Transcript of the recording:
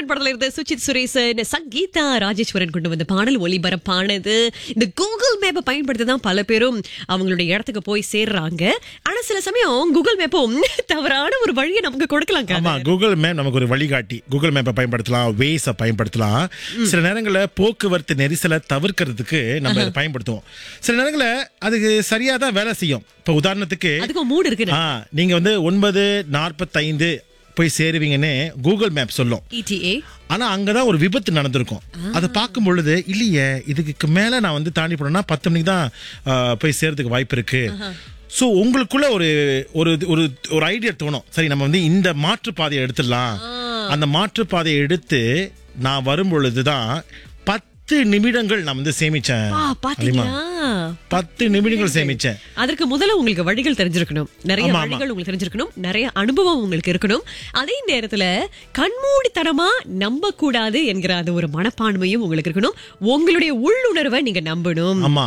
மாமன்னன் படத்துல இருந்த சுச்சித் சுரேசன் சங்கீதா ராஜேஸ்வரன் கொண்டு வந்த பாடல் ஒளிபரப்பானது இந்த கூகுள் மேப்பை பயன்படுத்தி தான் பல பேரும் அவங்களுடைய இடத்துக்கு போய் சேர்றாங்க ஆனா சில சமயம் கூகுள் மேப்பும் தவறான ஒரு வழியை நமக்கு கொடுக்கலாங்க ஆமா கூகுள் மேப் நமக்கு ஒரு வழிகாட்டி கூகுள் மேப்பை பயன்படுத்தலாம் வேஸை பயன்படுத்தலாம் சில நேரங்களில் போக்குவரத்து நெரிசலை தவிர்க்கிறதுக்கு நம்ம இதை பயன்படுத்துவோம் சில நேரங்களில் அதுக்கு சரியா தான் வேலை செய்யும் இப்போ உதாரணத்துக்கு அதுக்கும் மூடு இருக்கு ஆ நீங்க வந்து ஒன்பது நாற்பத்தைந்து போய் சேருவீங்கன்னு கூகுள் மேப் சொல்லும் இடிஏ ஆனா அங்கதான் ஒரு விபத்து நடந்திருக்கும் அதை பார்க்கும் பொழுது இல்லையே இதுக்கு மேல நான் வந்து தாண்டி போனேன்னா பத்து மணிக்கு தான் ஆ, போய் சேர்றதுக்கு வாய்ப்பு இருக்கு ஸோ உங்களுக்குள்ள ஒரு ஒரு ஒரு ஒரு ஐடியா தோணும் சரி நம்ம வந்து இந்த மாற்று பாதையை எடுத்துடலாம் அந்த மாற்று பாதையை எடுத்து நான் வரும் பொழுதுதான் பத்து நிமிடங்கள் நான் வந்து சேமிச்சேன் ஆ பாத்தீங்களா பத்து நிமிடங்கள் சேமிச்சேன் அதற்கு முதல்ல உங்களுக்கு வழிகள் தெரிஞ்சிருக்கணும் நிறைய ஆமா, ஆமா. வழிகள் உங்களுக்கு தெரிஞ்சிருக்கணும் நிறைய அனுபவம் உங்களுக்கு இருக்கணும் அதே நேரத்துல கண்மூடித்தனமா நம்ப கூடாது என்கிற அந்த ஒரு மனப்பான்மையும் உங்களுக்கு இருக்கணும் உங்களுடைய உள்ளுணர்வை நீங்க நம்பணும் ஆமா